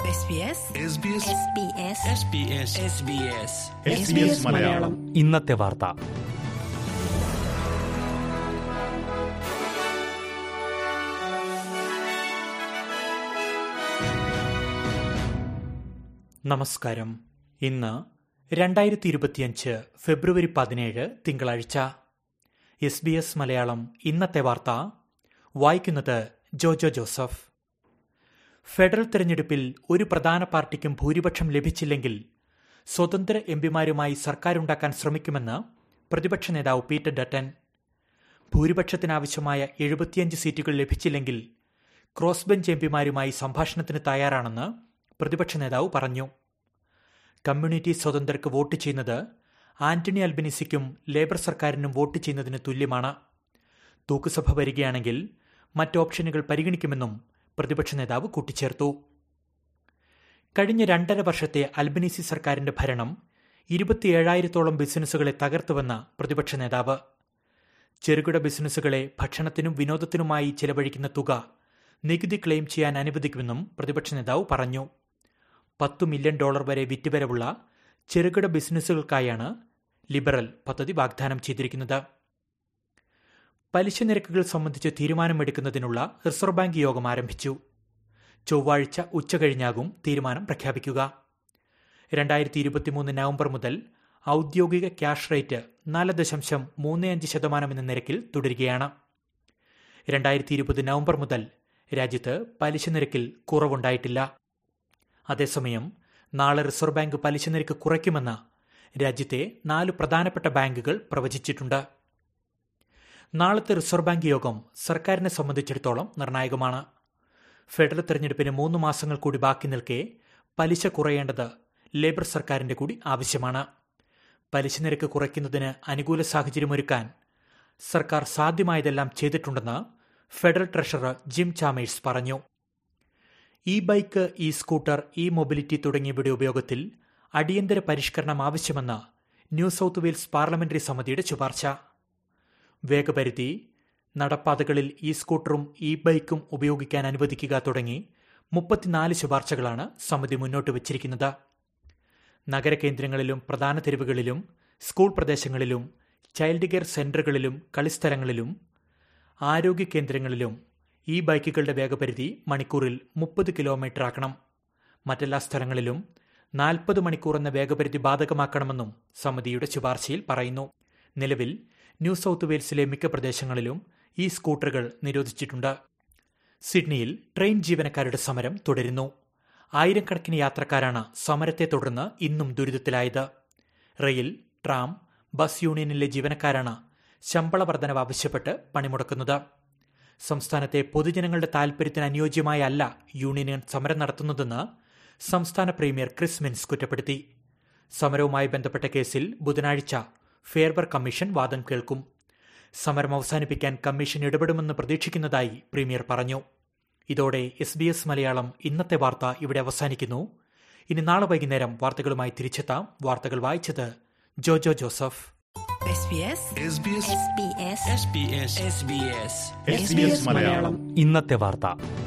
SBS SBS SBS Malayalam ഇന്നത്തെ വാർത്ത നമസ്കാരം ഇന്ന് രണ്ടായിരത്തി ഇരുപത്തിയഞ്ച് ഫെബ്രുവരി പതിനേഴ് തിങ്കളാഴ്ച എസ് ബി എസ് മലയാളം ഇന്നത്തെ വാർത്ത വായിക്കുന്നത് ജോജോ ജോസഫ് ഫെഡറൽ തെരഞ്ഞെടുപ്പിൽ ഒരു പ്രധാന പാർട്ടിക്കും ഭൂരിപക്ഷം ലഭിച്ചില്ലെങ്കിൽ സ്വതന്ത്ര എംപിമാരുമായി സർക്കാരുണ്ടാക്കാൻ ശ്രമിക്കുമെന്ന് പ്രതിപക്ഷ നേതാവ് പീറ്റർ ഡട്ടൻ ഭൂരിപക്ഷത്തിനാവശ്യമായ എഴുപത്തിയഞ്ച് സീറ്റുകൾ ലഭിച്ചില്ലെങ്കിൽ ക്രോസ് ബെഞ്ച് എംപിമാരുമായി സംഭാഷണത്തിന് തയ്യാറാണെന്ന് പ്രതിപക്ഷ നേതാവ് പറഞ്ഞു കമ്മ്യൂണിറ്റി സ്വതന്ത്രർക്ക് വോട്ട് ചെയ്യുന്നത് ആന്റണി അൽബനിസിക്കും ലേബർ സർക്കാരിനും വോട്ട് ചെയ്യുന്നതിന് തുല്യമാണ് തൂക്കുസഭ വരികയാണെങ്കിൽ മറ്റ് ഓപ്ഷനുകൾ പരിഗണിക്കുമെന്നും പ്രതിപക്ഷ നേതാവ് കൂട്ടിച്ചേർത്തു കഴിഞ്ഞ രണ്ടര വർഷത്തെ അൽബനീസി സർക്കാരിന്റെ ഭരണം ഇരുപത്തിയേഴായിരത്തോളം ബിസിനസ്സുകളെ തകർത്തുവെന്ന പ്രതിപക്ഷ നേതാവ് ചെറുകിട ബിസിനസ്സുകളെ ഭക്ഷണത്തിനും വിനോദത്തിനുമായി ചെലവഴിക്കുന്ന തുക നികുതി ക്ലെയിം ചെയ്യാൻ അനുവദിക്കുമെന്നും പ്രതിപക്ഷ നേതാവ് പറഞ്ഞു പത്തു മില്യൺ ഡോളർ വരെ വിറ്റുവരവുള്ള ചെറുകിട ബിസിനസ്സുകൾക്കായാണ് ലിബറൽ പദ്ധതി വാഗ്ദാനം ചെയ്തിരിക്കുന്നത് പലിശ നിരക്കുകൾ സംബന്ധിച്ച് തീരുമാനമെടുക്കുന്നതിനുള്ള റിസർവ് ബാങ്ക് യോഗം ആരംഭിച്ചു ചൊവ്വാഴ്ച ഉച്ചകഴിഞ്ഞാകും തീരുമാനം പ്രഖ്യാപിക്കുക രണ്ടായിരത്തി ഇരുപത്തിമൂന്ന് നവംബർ മുതൽ ഔദ്യോഗിക ക്യാഷ് റേറ്റ് നാല് ദശാംശം മൂന്ന് അഞ്ച് ശതമാനം എന്ന നിരക്കിൽ തുടരുകയാണ് രണ്ടായിരത്തി ഇരുപത് നവംബർ മുതൽ രാജ്യത്ത് പലിശ നിരക്കിൽ കുറവുണ്ടായിട്ടില്ല അതേസമയം നാളെ റിസർവ് ബാങ്ക് പലിശ നിരക്ക് കുറയ്ക്കുമെന്ന് രാജ്യത്തെ നാല് പ്രധാനപ്പെട്ട ബാങ്കുകൾ പ്രവചിച്ചിട്ടുണ്ട് നാളത്തെ റിസർവ് ബാങ്ക് യോഗം സർക്കാരിനെ സംബന്ധിച്ചിടത്തോളം നിർണായകമാണ് ഫെഡറൽ തെരഞ്ഞെടുപ്പിന് മൂന്ന് മാസങ്ങൾ കൂടി ബാക്കി നിൽക്കെ പലിശ കുറയേണ്ടത് ലേബർ സർക്കാരിന്റെ കൂടി ആവശ്യമാണ് പലിശ നിരക്ക് കുറയ്ക്കുന്നതിന് അനുകൂല സാഹചര്യമൊരുക്കാൻ സർക്കാർ സാധ്യമായതെല്ലാം ചെയ്തിട്ടുണ്ടെന്ന് ഫെഡറൽ ട്രഷറർ ജിം ചാമേഴ്സ് പറഞ്ഞു e bike e scooter e mobility തുടങ്ങിയവയുടെ ഉപയോഗത്തിൽ അടിയന്തര പരിഷ്കരണം ആവശ്യമെന്ന് ന്യൂ സൌത്ത് വെയിൽസ് പാർലമെന്ററി സമിതിയുടെ ശുപാർശ വേഗപരിധി നടപ്പാതകളിൽ ഇ സ്കൂട്ടറും ഇ ബൈക്കും ഉപയോഗിക്കാൻ അനുവദിക്കുക തുടങ്ങി മുപ്പത്തിനാല് ശുപാർശകളാണ് സമിതി മുന്നോട്ട് വച്ചിരിക്കുന്നത് നഗരകേന്ദ്രങ്ങളിലും പ്രധാന തെരുവുകളിലും സ്കൂൾ പ്രദേശങ്ങളിലും ചൈൽഡ് കെയർ സെന്ററുകളിലും കളിസ്ഥലങ്ങളിലും ആരോഗ്യ കേന്ദ്രങ്ങളിലും ഈ ബൈക്കുകളുടെ വേഗപരിധി മണിക്കൂറിൽ മുപ്പത് കിലോമീറ്റർ ആക്കണം മറ്റെല്ലാ സ്ഥലങ്ങളിലും നാൽപ്പത് മണിക്കൂർ എന്ന വേഗപരിധി ബാധകമാക്കണമെന്നും സമിതിയുടെ ശുപാർശയിൽ പറയുന്നു നിലവിൽ ന്യൂ സൌത്ത് വെയിൽസിലെ മിക്ക പ്രദേശങ്ങളിലും ഈ സ്കൂട്ടറുകൾ നിരോധിച്ചിട്ടുണ്ട് സിഡ്നിയിൽ ട്രെയിൻ ജീവനക്കാരുടെ സമരം തുടരുന്നു ആയിരക്കണക്കിന് യാത്രക്കാരാണ് സമരത്തെ തുടർന്ന് ഇന്നും ദുരിതത്തിലായത് റെയിൽ ട്രാം ബസ് യൂണിയനിലെ ജീവനക്കാരാണ് ശമ്പള വർധനവ് ആവശ്യപ്പെട്ട് പണിമുടക്കുന്നത് സംസ്ഥാനത്തെ പൊതുജനങ്ങളുടെ താൽപര്യത്തിന് അനുയോജ്യമായ അല്ല യൂണിയൻ സമരം നടത്തുന്നതെന്ന് സംസ്ഥാന പ്രീമിയർ ക്രിസ് മിൻസ് കുറ്റപ്പെടുത്തി സമരവുമായി ബന്ധപ്പെട്ട കേസിൽ ബുധനാഴ്ച ഫെയർവർ കമ്മീഷൻ വാദം കേൾക്കും സമരം അവസാനിപ്പിക്കാൻ കമ്മീഷൻ ഇടപെടുമെന്ന് പ്രതീക്ഷിക്കുന്നതായി പ്രീമിയർ പറഞ്ഞു ഇതോടെ എസ് ബി എസ് മലയാളം ഇന്നത്തെ വാർത്ത ഇവിടെ അവസാനിക്കുന്നു ഇനി നാളെ വൈകുന്നേരം വാർത്തകളുമായി തിരിച്ചെത്താം വാർത്തകൾ വായിച്ചത് Jojo Joseph SBS SBS SBS SBS SBS Malayalam ഇന്നത്തെ വാർത്ത